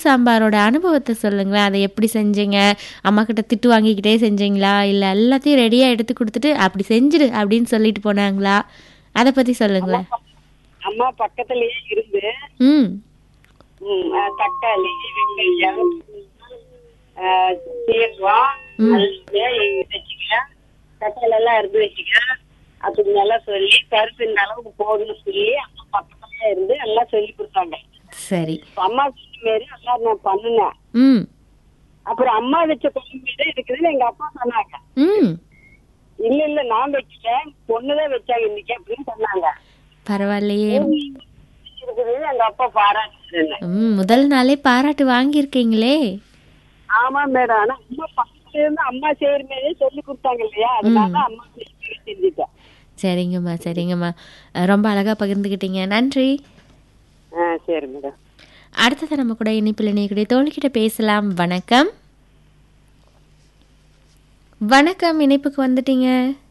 சாம்பாரோட அனுபவத்த சொல்லுங்களேன். அத எப்படி செஞ்சீங்க? அம்மா கிட்ட திட்டு வாங்கிக்கிட்டே செஞ்சீங்களா? இல்ல எல்லாத்தையும் ரெடியா எடுத்து குடுத்துட்டு, "அப்படி செஞ்சுடு" அப்படின்னு சொல்லிட்டு போனாங்களா? அத பத்தி அம்மா சொல்லுங்களேன். பக் அம்மா பக்கத்திலேயே இருந்து, ம். ம் அ தக்காளி, வெங்காயம், அ சீரகம், ம். நல்லெண்ணெய் எடுத்து வச்சுக்க, தக்காளி எல்லாம் எடுத்து வச்சுக்க, அப்படின்னு எல்லாம் சொல்லி, பருப்பு இந்த அளவுக்கு போடணும்னு சொல்லி, அம்மா பக்கத்திலேயே இருந்து எல்லாம் சொல்லிக் குடுத்தாங்க. சரி. அம்மா சொன்ன மாரி எல்லாம் நான் பண்ணுனேன். ம். அப்புறம் அம்மா வச்ச குழம்பு மாரி இருக்குதுன்னு எங்க அப்பா சொன்னாங்க. ம். இல்ல இல்ல நான் வச்சுட்டேன், பொண்ணுதான் வச்சாங்க இன்னைக்கு அப்படின்னு சொன்னாங்க. பரவாயில்லையே. இருக்குதுன்னு எங்க அப்பா பாராட்டுறாங்க. ம். முதல் நாளே பாராட்டு வாங்கியிருக்கீங்களே! ஆமா மேடம். ஆனா அம்மா பக்கத்துல இருந்து அம்மா செய்யற மாதிரியே சொல்லி கொடுத்தாங்க இல்லையா? அதனால ம். அம்மா செய்ய செஞ்சுட்டேன். சரிங்கம்மா, சரிங்கம்மா. அ ரொம்ப அழகா பகிர்ந்துக்கிட்டீங்க. நன்றி. ஆ சரி மேடம். அடுத்தது நம்ம கூட இணைப்பில் இணையக்கூடிய தோழிகிட்ட பேசலாம். வணக்கம். வணக்கம். இணைப்புக்கு வந்துட்டீங்க.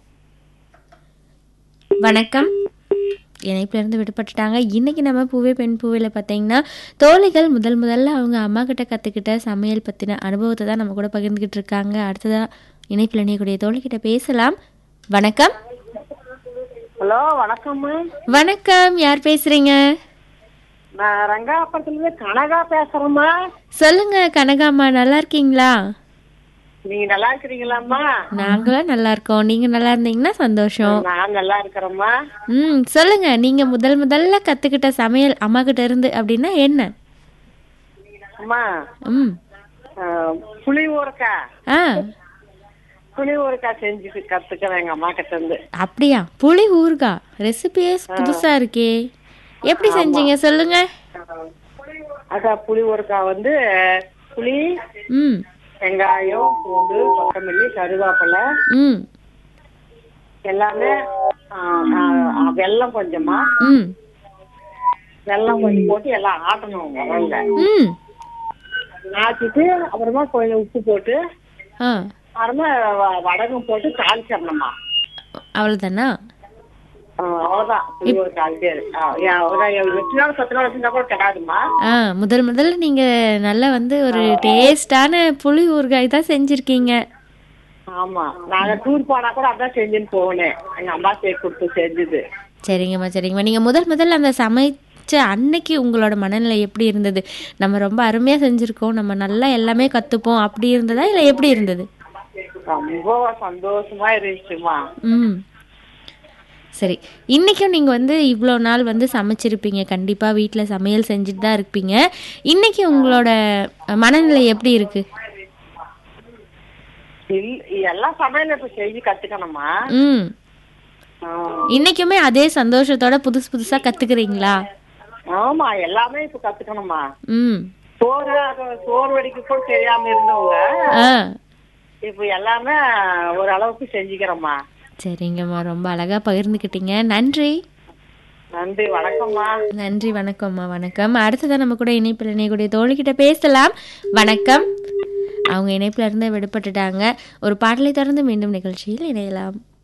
வணக்கம். இணைப்புல இருந்து விடுபட்டுட்டாங்க. இன்னைக்கு நம்ம பூவே பெண் பூவேல பார்த்தீங்கன்னா, தோழிகள் முதல் முதல்ல அவங்க அம்மா கிட்ட கத்துக்கிட்ட சமையல் பத்தின அனுபவத்த தான் நம்ம கூட பகிர்ந்துகிட்டு இருக்காங்க. அடுத்ததா இணைப்பில் இணையக்கூடிய தோழிகிட்ட பேசலாம். வணக்கம். ஹலோ வணக்கம்மா. வணக்கம். யார் பேசுறீங்க? நான் ரங்காபுரத்துல இருந்து கனகா பேசுறேம்மா. சொல்லுங்க கனகாம்மா நல்லா இருக்கீங்களா? நீங்க நல்லா இருக்கிறீங்களாம்மா? நாங்களும் நல்லா இருக்கோம். நீங்க நல்லா இருந்தீங்கன்னா சந்தோஷம். நான் நல்லா இருக்கிறேம்மா. ம். சொல்லுங்க. நீங்க முதல் முதல்ல கத்துக்கிட்ட சமையல் அம்மா கிட்ட இருந்து அப்படின்னா என்ன? அம்மா ம். ஆ, புளி ஊறுகாய் ஆ. புளி ஊறுகாய் செஞ்சு கத்துக்கிறேன் எங்க அம்மா கிட்ட இருந்து. அப்படியா? புளி ஊறுகாய். ரெசிபியே புதுசா இருக்கே. எப்படி செஞ்சீங்க சொல்லுங்க? அதான் புளி ஊறுகாய் வந்து புளி, ம். வெங்காயம், பூண்டு, கொத்தமல்லி, கருவேப்பிலை ம். எல்லாமே ஆ, ஆ, வெல்லம் கொஞ்சமா ம். வெல்லம் கொஞ்சம் போட்டு எல்லாம் ஆட்டணும் முதல்ல ம். ஆட்டிட்டு அப்புறமா கொஞ்சம் உப்பு போட்டு ஆ. அப்புறமா வ- வடகம் போட்டு தாளிச்சிடணுமா அவ்வளவுதானா? அவ்வளவுதான் புளி ஒரு கால் பேர் எட்டு நாள் பத்து நாள் வச்சிருந்தா கூட கிடையாதுமா ஆ முதல் முதல்ல நீங்க நல்லா வந்து ஒரு டேஸ்டான புளி ஊறுகாய் தான் செஞ்சிருக்கீங்க. ஆமா நாங்க டூர் போனா கூட அதான் செஞ்சுன்னு போனேன் எங்க அம்மா சேர்த்து கொடுத்து செஞ்சது சரிங்கம்மா சரிங்கம்மா நீங்க முதல் முதல்ல அந்த சமைச்ச அன்னைக்கு உங்களோட மனநிலை எப்படி இருந்தது? நம்ம ரொம்ப அருமையா செஞ்சிருக்கோம். நம்ம நல்லா எல்லாமே கத்துப்போம் அப்படி இருந்ததா? இல்ல எப்படி இருந்தது? ரொம்ப சந்தோஷமா இருந்துச்சுமா ம். சரி. இன்னைக்கும் நீங்க வந்து இவ்வளோ நாள் வந்து சமைச்சிருப்பீங்க. கண்டிப்பா வீட்ல சமையல் செஞ்சுட்டு தான் இருப்பீங்க. இன்னைக்கு உங்களோட அ மனநிலை எப்படி இருக்கு? இல்- எல்லா சமையலும் இப்ப செஞ்சு கத்துக்கணுமா ம். ஆ. இன்னைக்குமே அதே சந்தோஷத்தோட புதுசு புதுசா கத்துக்கிறீங்களா? ஆமா எல்லாமே இப்ப கத்துக்கணுமா ம். சோறு அது சோறு வடிக்க கூட தெரியாம இருந்தவங்க ஆ. இப்ப எல்லாமே ஓரளவுக்கு செஞ்சுக்கிறோமா சரிங்கம்மா. ரொம்ப அழகா பகிர்ந்துக்கிட்டீங்க. நன்றி. நன்றி வணக்கம்மா நன்றி வணக்கம்மா வணக்கம் அடுத்ததான் நம்ம கூட இணைப்பில் இணையக்கூடிய தோழிக்கிட்ட பேசலாம் வணக்கம் அவங்க இணைப்பில் இருந்து விடுபட்டுட்டாங்க ஒரு பாடலை தொடர்ந்து மீண்டும் நிகழ்ச்சியில் இணையலாம்